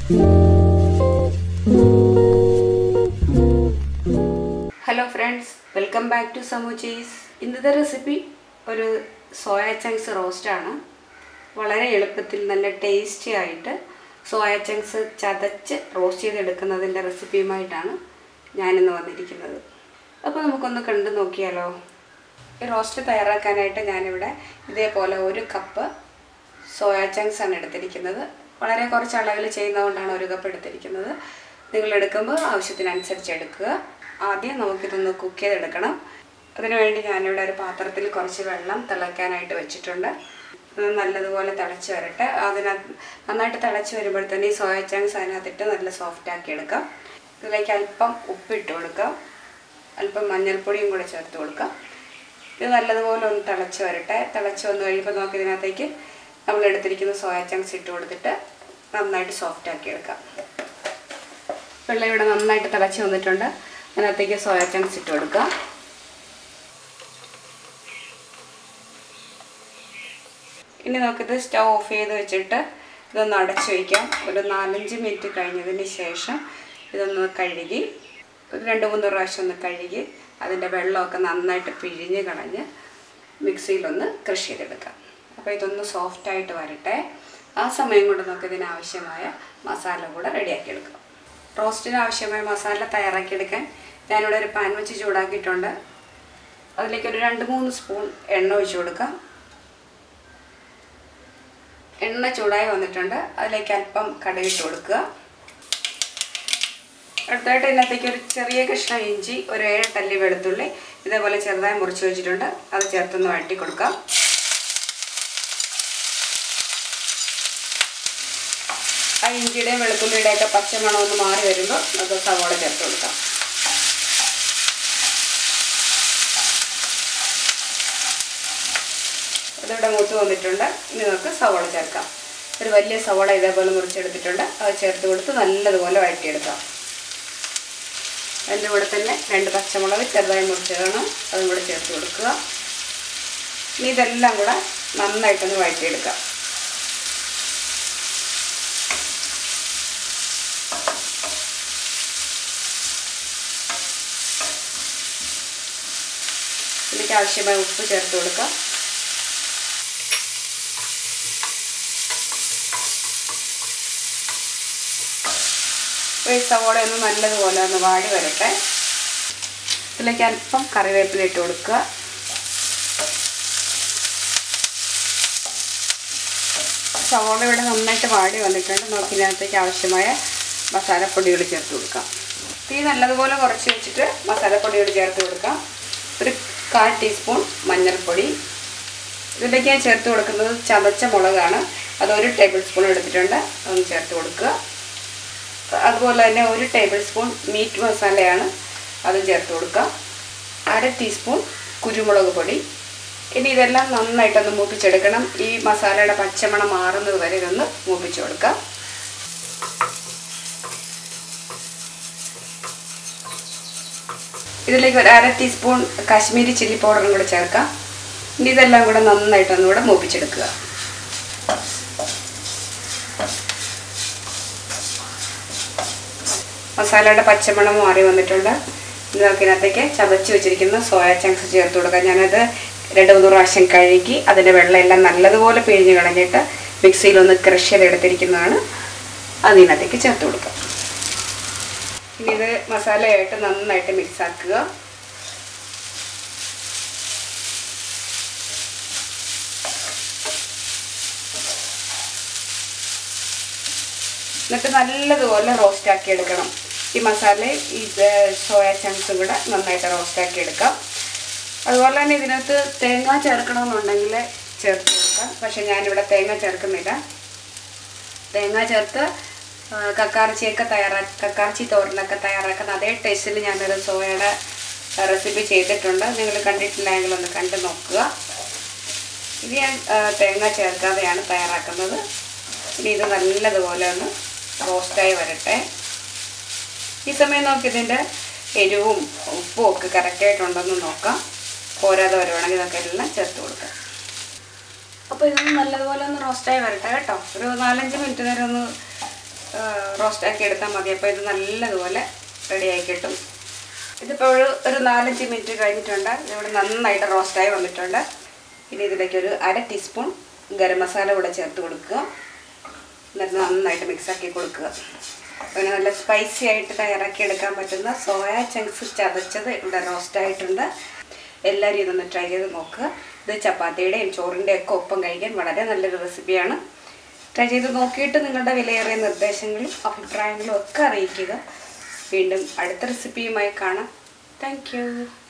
hello friends welcome back to സമു ചീസ് ഇന്നത്തെ റെസിപ്പി ഒരു സോയ ചങ്ക്സ് റോസ്റ്റാണ് വളരെ എളുപ്പത്തിൽ നല്ല ടേസ്റ്റി ആയിട്ട് സോയ ചങ്ക്സ് ചതച്ച് റോസ്റ്റ് ചെയ്തെടുക്കുന്നതിൻ്റെ റെസിപ്പിയുമായിട്ടാണ് ഞാനിന്ന് വന്നിരിക്കുന്നത് അപ്പോൾ നമുക്കൊന്ന് കണ്ടു നോക്കിയാലോ ഈ റോസ്റ്റ് തയ്യാറാക്കാനായിട്ട് ഞാനിവിടെ ഇതേപോലെ ഒരു കപ്പ് സോയ ചങ്ക്സ് ആണ് എടുത്തിരിക്കുന്നത് വളരെ കുറച്ച് അളവിൽ ചെയ്യുന്നതുകൊണ്ടാണ് ഒരു കപ്പ് എടുത്തിരിക്കുന്നത് നിങ്ങൾ എടുക്കുമ്പോൾ ആവശ്യത്തിനനുസരിച്ച് എടുക്കുക ആദ്യം നമുക്കിതൊന്ന് കുക്ക് ചെയ്തെടുക്കണം അതിനുവേണ്ടി ഞാനിവിടെ ഒരു പാത്രത്തിൽ കുറച്ച് വെള്ളം തിളയ്ക്കാനായിട്ട് വെച്ചിട്ടുണ്ട് ഇത് നല്ലതുപോലെ തിളച്ച് വരട്ടെ അതിനകത്ത് നന്നായിട്ട് തിളച്ച് വരുമ്പോഴത്തേന് ഈ സോയ ചങ്ക്സ് അതിനകത്തിട്ട് നല്ല സോഫ്റ്റ് ആക്കി എടുക്കാം ഇതിലേക്ക് അല്പം ഉപ്പിട്ട് കൊടുക്കാം അല്പം മഞ്ഞൾപ്പൊടിയും കൂടെ ചേർത്ത് കൊടുക്കാം ഇത് നല്ലതുപോലെ ഒന്ന് തിളച്ച് വരട്ടെ തിളച്ച് വന്ന് കഴിയുമ്പോൾ നമുക്ക് ഇതിനകത്തേക്ക് നമ്മൾ എടുത്തിരിക്കുന്ന സോയ ചങ്ക്സ് ഇട്ട് കൊടുത്തിട്ട് നന്നായിട്ട് സോഫ്റ്റ് ആക്കി എടുക്കാം വെള്ളം ഇവിടെ നന്നായിട്ട് തിളച്ച് വന്നിട്ടുണ്ട് അതിനകത്തേക്ക് സോയ ചങ്ക്സ് ഇട്ട് കൊടുക്കാം ഇനി നമുക്കിത് സ്റ്റൗ ഓഫ് ചെയ്ത് വെച്ചിട്ട് ഇതൊന്ന് അടച്ചു വയ്ക്കാം ഒരു നാലഞ്ച് മിനിറ്റ് കഴിഞ്ഞതിന് ശേഷം ഇതൊന്ന് കഴുകി ഒരു രണ്ട് മൂന്ന് പ്രാവശ്യം ഒന്ന് കഴുകി അതിൻ്റെ വെള്ളമൊക്കെ നന്നായിട്ട് പിഴിഞ്ഞ് കളഞ്ഞ് മിക്സിയിലൊന്ന് ക്രഷ് ചെയ്തെടുക്കാം അപ്പോൾ ഇതൊന്ന് സോഫ്റ്റായിട്ട് വരട്ടെ ആ സമയം കൊണ്ട് നമുക്ക് ഇതിനാവശ്യമായ മസാല കൂടെ റെഡിയാക്കി എടുക്കാം റോസ്റ്റിന് ആവശ്യമായ മസാല തയ്യാറാക്കിയെടുക്കാൻ ഞാനിവിടെ ഒരു പാൻ വെച്ച് ചൂടാക്കിയിട്ടുണ്ട് അതിലേക്ക് ഒരു രണ്ട് മൂന്ന് സ്പൂൺ എണ്ണ ഒഴിച്ചു കൊടുക്കാം എണ്ണ ചൂടായി വന്നിട്ടുണ്ട് അതിലേക്ക് അല്പം കടുകിട്ട് കൊടുക്കുക അടുത്തായിട്ട് ഇതിനകത്തേക്ക് ഒരു ചെറിയ കഷ്ണം ഇഞ്ചി ഒരു ഏഴ് തല്ലി വെളുത്തുള്ളി ഇതേപോലെ ചെറുതായി മുറിച്ച് വെച്ചിട്ടുണ്ട് അത് ചേർത്തൊന്ന് വഴറ്റി കൊടുക്കാം ആ ഇഞ്ചിയുടെയും വെളുത്തുള്ളിയുടെ ഒക്കെ പച്ചമണം ഒന്ന് മാറി വരുമ്പോൾ നമുക്ക് സവോള ചേർത്ത് കൊടുക്കാം അതിവിടെ മൂത്ത് വന്നിട്ടുണ്ട് ഇനി നമുക്ക് സവോള ചേർക്കാം ഒരു വലിയ സവോള ഇതേപോലെ മുറിച്ചെടുത്തിട്ടുണ്ട് അത് ചേർത്ത് കൊടുത്ത് നല്ലതുപോലെ വഴറ്റിയെടുക്കാം അതിൻ്റെ കൂടെ തന്നെ രണ്ട് പച്ചമുളക് ചെറുതായി മുറിച്ചതാണ് അതും കൂടെ ചേർത്ത് കൊടുക്കുക ഇനി ഇതെല്ലാം കൂടെ നന്നായിട്ടൊന്ന് വഴറ്റിയെടുക്കാം ഇതിലേക്ക് ആവശ്യമായ ഉപ്പ് ചേർത്ത് കൊടുക്കാം ഈ സവോള ഒന്ന് നല്ലതുപോലെ ഒന്ന് വാടി വരട്ടെ ഇതിലേക്ക് അല്പം കറിവേപ്പില ഇട്ട് കൊടുക്കുക സവോള ഇവിടെ നന്നായിട്ട് വാടി വന്നിട്ടുണ്ട് നമുക്ക് ഇതിനകത്തേക്ക് ആവശ്യമായ മസാലപ്പൊടികൾ ചേർത്ത് കൊടുക്കാം തീ നല്ലതുപോലെ കുറച്ച് വെച്ചിട്ട് മസാലപ്പൊടികൾ ചേർത്ത് കൊടുക്കാം ഒരു കാൽ ടീസ്പൂൺ മഞ്ഞൾപ്പൊടി ഇതിലേക്ക് ഞാൻ ചേർത്ത് കൊടുക്കുന്നത് ചതച്ച മുളകാണ് അത് ഒരു ടേബിൾ സ്പൂൺ എടുത്തിട്ടുണ്ട് അതൊന്ന് ചേർത്ത് കൊടുക്കുക അതുപോലെ തന്നെ ഒരു ടേബിൾ സ്പൂൺ മീറ്റ് മസാലയാണ് അത് ചേർത്ത് കൊടുക്കുക അര ടീസ്പൂൺ കുരുമുളക് പൊടി ഇനി ഇതെല്ലാം നന്നായിട്ടൊന്ന് മൂപ്പിച്ചെടുക്കണം ഈ മസാലയുടെ പച്ചമണം മാറുന്നത് വരെ ഇതൊന്ന് മൂപ്പിച്ച് കൊടുക്കാം ഇതിലേക്ക് ഒരു അര ടീസ്പൂൺ കാശ്മീരി ചില്ലി പൗഡറും കൂടെ ചേർക്കാം ഇനി ഇതെല്ലാം കൂടെ നന്നായിട്ടൊന്നുകൂടെ മൂപ്പിച്ചെടുക്കുക മസാലയുടെ പച്ചമണം മാറി വന്നിട്ടുണ്ട് ഇനി നമുക്ക് ഇതിനകത്തേക്ക് ചതച്ച് വെച്ചിരിക്കുന്ന സോയ ചങ്ക്സ് ചേർത്ത് കൊടുക്കാം ഞാനത് രണ്ട് മൂന്ന് പ്രാവശ്യം കഴുകി അതിൻ്റെ വെള്ളമെല്ലാം നല്ലതുപോലെ പിഴിഞ്ഞ് കളഞ്ഞിട്ട് മിക്സിയിലൊന്ന് ക്രഷ് ചെയ്തെടുത്തിരിക്കുന്നതാണ് അതിനകത്തേക്ക് ചേർത്ത് കൊടുക്കാം ഇനി ഇത് മസാലയായിട്ട് നന്നായിട്ട് മിക്സ് ആക്കുക എന്നിട്ട് നല്ലതുപോലെ റോസ്റ്റ് ആക്കി എടുക്കണം ഈ മസാല ഇത് സോയ ചങ്ക്സും കൂടെ നന്നായിട്ട് റോസ്റ്റ് ആക്കി എടുക്കാം അതുപോലെ തന്നെ ഇതിനകത്ത് തേങ്ങ ചേർക്കണമെന്നുണ്ടെങ്കിൽ ചേർത്ത് കൊടുക്കാം പക്ഷെ ഞാനിവിടെ തേങ്ങ ചേർക്കുന്നില്ല തേങ്ങ ചേർത്ത് ആ, കക്കാർച്ചിയൊക്കെ തയ്യാറാ കക്കാർച്ചി തോരനൊക്കെ തയ്യാറാക്കുന്ന അതേ ടേസ്റ്റിൽ ഞാനൊരു സോയയുടെ റെസിപ്പി ചെയ്തിട്ടുണ്ട് നിങ്ങൾ കണ്ടിട്ടില്ലെങ്കിൽ ഒന്ന് കണ്ടു നോക്കുക ഇത് ഞാൻ ആ, തേങ്ങ ചേർക്കാതെയാണ് തയ്യാറാക്കുന്നത് ഇനി ഇത് നല്ലതുപോലെ ഒന്ന് റോസ്റ്റായി വരട്ടെ ഈ സമയം നമുക്ക് ഇതിൻ്റെ എരിവും ഉപ്പും ഒക്കെ കറക്റ്റായിട്ടുണ്ടെന്ന് നോക്കാം പോരാതെ വരുവാണെങ്കിൽ നമുക്ക് എല്ലാം ചേർത്ത് കൊടുക്കാം അപ്പോൾ ഇതൊന്ന് നല്ലതുപോലെ ഒന്ന് റോസ്റ്റായി വരട്ടെ കേട്ടോ ഒരു നാലഞ്ച് മിനിറ്റ് നേരം ഒന്ന് റോസ്റ്റാക്കി എടുത്താൽ മതി അപ്പോൾ ഇത് നല്ലതുപോലെ റെഡിയായി കിട്ടും ഇതിപ്പോൾ ഒരു ഒരു നാലഞ്ച് മിനിറ്റ് കഴിഞ്ഞിട്ടുണ്ട് ഇവിടെ നന്നായിട്ട് റോസ്റ്റായി വന്നിട്ടുണ്ട് ഇനി ഇതിലേക്ക് ഒരു അര ടീസ്പൂൺ ഗരം മസാല കൂടെ ചേർത്ത് കൊടുക്കുക എന്നിട്ട് നന്നായിട്ട് മിക്സാക്കി കൊടുക്കുക പിന്നെ നല്ല സ്പൈസി ആയിട്ട് തയ്യാറാക്കി എടുക്കാൻ പറ്റുന്ന സോയ ചങ്ക്സ് ചതച്ചത് ഇവിടെ റോസ്റ്റ് ആയിട്ടുണ്ട് എല്ലാവരും ഇതൊന്ന് ട്രൈ ചെയ്ത് നോക്കുക ഇത് ചപ്പാത്തിയുടെയും ചോറിൻ്റെയും ഒക്കെ ഒപ്പം കഴിക്കാൻ വളരെ നല്ലൊരു റെസിപ്പിയാണ് ട്രൈ ചെയ്ത് നോക്കിയിട്ട് നിങ്ങളുടെ വിലയേറിയ നിർദ്ദേശങ്ങളും അഭിപ്രായങ്ങളും ഒക്കെ അറിയിക്കുക വീണ്ടും അടുത്ത റെസിപ്പിയുമായി കാണാം താങ്ക്